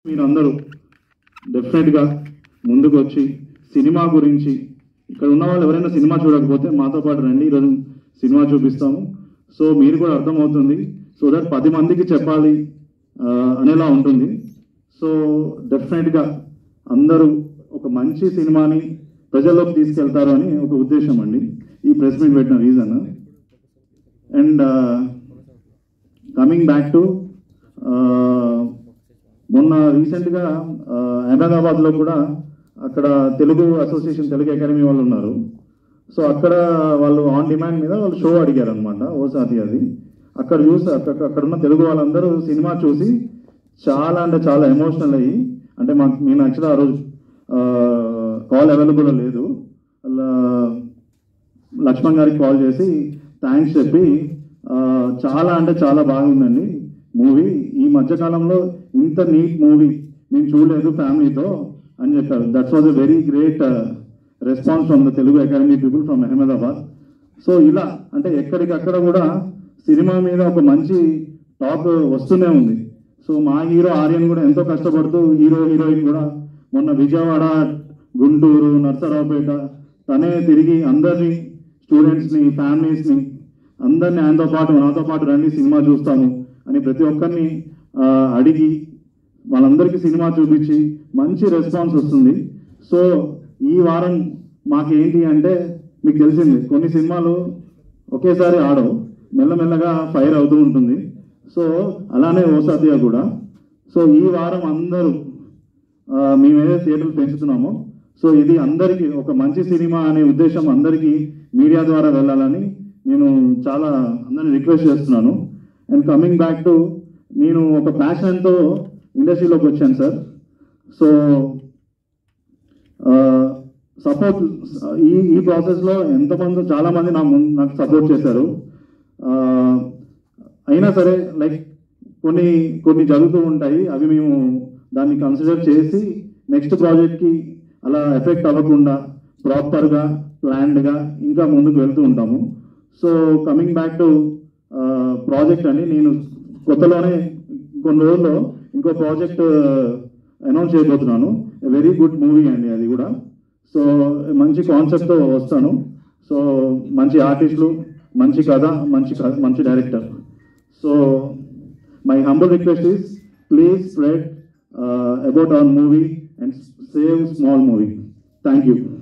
మీరందరూ డెఫినెట్గా ముందుకు వచ్చి సినిమా గురించి ఇక్కడ ఉన్న వాళ్ళు ఎవరైనా సినిమా చూడకపోతే మాతో పాటు రండి ఈరోజు సినిమా చూపిస్తాము సో మీరు కూడా అర్థమవుతుంది సో దట్ పది మందికి చెప్పాలి ఆ, అనేలా ఉంటుంది సో డెఫినెట్గా అందరూ ఒక మంచి సినిమాని ప్రజల్లోకి తీసుకెళ్తారు అని ఒక ఉద్దేశం అండి ఈ ప్రెస్ మీట్ పెట్టిన reason and coming back to మొన్న రీసెంట్గా అహ్మదాబాద్లో కూడా అక్కడ తెలుగు అసోసియేషన్ తెలుగు అకాడమీ వాళ్ళు ఉన్నారు సో అక్కడ వాళ్ళు ఆన్ డిమాండ్ మీద వాళ్ళు షో అడిగారు అనమాట ఓ సాతి అది అక్కడ చూసి అక్కడ అక్కడ ఉన్న తెలుగు వాళ్ళందరూ సినిమా చూసి చాలా అంటే చాలా ఎమోషనల్ అయ్యి అంటే మాకు మేము యాక్చువల్గా ఆ రోజు కాల్ అవైలబుల్ లేదు అలా లక్ష్మణ్ గారికి కాల్ చేసి థ్యాంక్స్ చెప్పి ఆ, చాలా అంటే చాలా బాగుందండి మూవీ ఈ మధ్యకాలంలో ఇంత నీట్ మూవీ మేము చూడలేదు ఫ్యామిలీతో అని చెప్పారు that's was a very great response from the Telugu academy people from Ahmedabad so ఇలా అంటే ఎక్కడికక్కడ కూడా సినిమా మీద ఒక మంచి టాక్ వస్తూనే ఉంది సో మా హీరో ఆర్యన్ కూడా ఎంతో కష్టపడుతూ హీరో హీరోయిన్ కూడా మొన్న విజయవాడ గుంటూరు నర్సరావుపేట తనే తిరిగి అందరినీ స్టూడెంట్స్ని ఫ్యామిలీస్ని అందరినీ ఆయనతో పాటు నాతో పాటు రండి సినిమా చూస్తాము అని ప్రతి ఒక్కరిని ఆ, అడిగి వాళ్ళందరికీ సినిమా చూపించి మంచి రెస్పాన్స్ వస్తుంది సో ఈ వారం మాకేంటి అంటే మీకు తెలిసింది కొన్ని సినిమాలు ఒకేసారి ఆడవు మెల్లమెల్లగా ఫైర్ అవుతూ ఉంటుంది సో అలానే ఓసాతియా కూడా సో ఈ వారం అందరూ ఆ, మేము ఏదైతే థియేటర్లు పెంచుతున్నామో సో ఇది అందరికీ ఒక మంచి సినిమా అనే ఉద్దేశం అందరికీ మీడియా ద్వారా వెళ్ళాలని నేను చాలా అందరిని రిక్వెస్ట్ చేస్తున్నాను అండ్ కమింగ్ బ్యాక్ టు నేను ఒక ప్యాషన్తో ఇండస్ట్రీలోకి వచ్చాను సార్ సో సపోర్ట్ ఈ ఈ ప్రాసెస్లో ఎంతమంది చాలామంది నా ముందు నాకు సపోర్ట్ చేశారు ఆ, అయినా సరే లైక్ కొన్ని కొన్ని జరుగుతూ ఉంటాయి అవి మేము దాన్ని కన్సిడర్ చేసి నెక్స్ట్ ప్రాజెక్ట్కి అలా ఎఫెక్ట్ అవ్వకుండా ప్రాపర్గా ప్లాన్డ్గా ఇంకా ముందుకు వెళ్తూ ఉంటాము so coming back to project అని నేను కొత్తలోనే కొన్ని రోజుల్లో ఇంకో ప్రాజెక్ట్ అనౌన్స్ చేయబోతున్నాను వెరీ గుడ్ మూవీ అండి అది కూడా సో మంచి కాన్సెప్ట్తో వస్తాను సో మంచి ఆర్టిస్టులు మంచి కథ మంచి కథ మంచి director so my humble request is please spread about our movie and save small movie thank you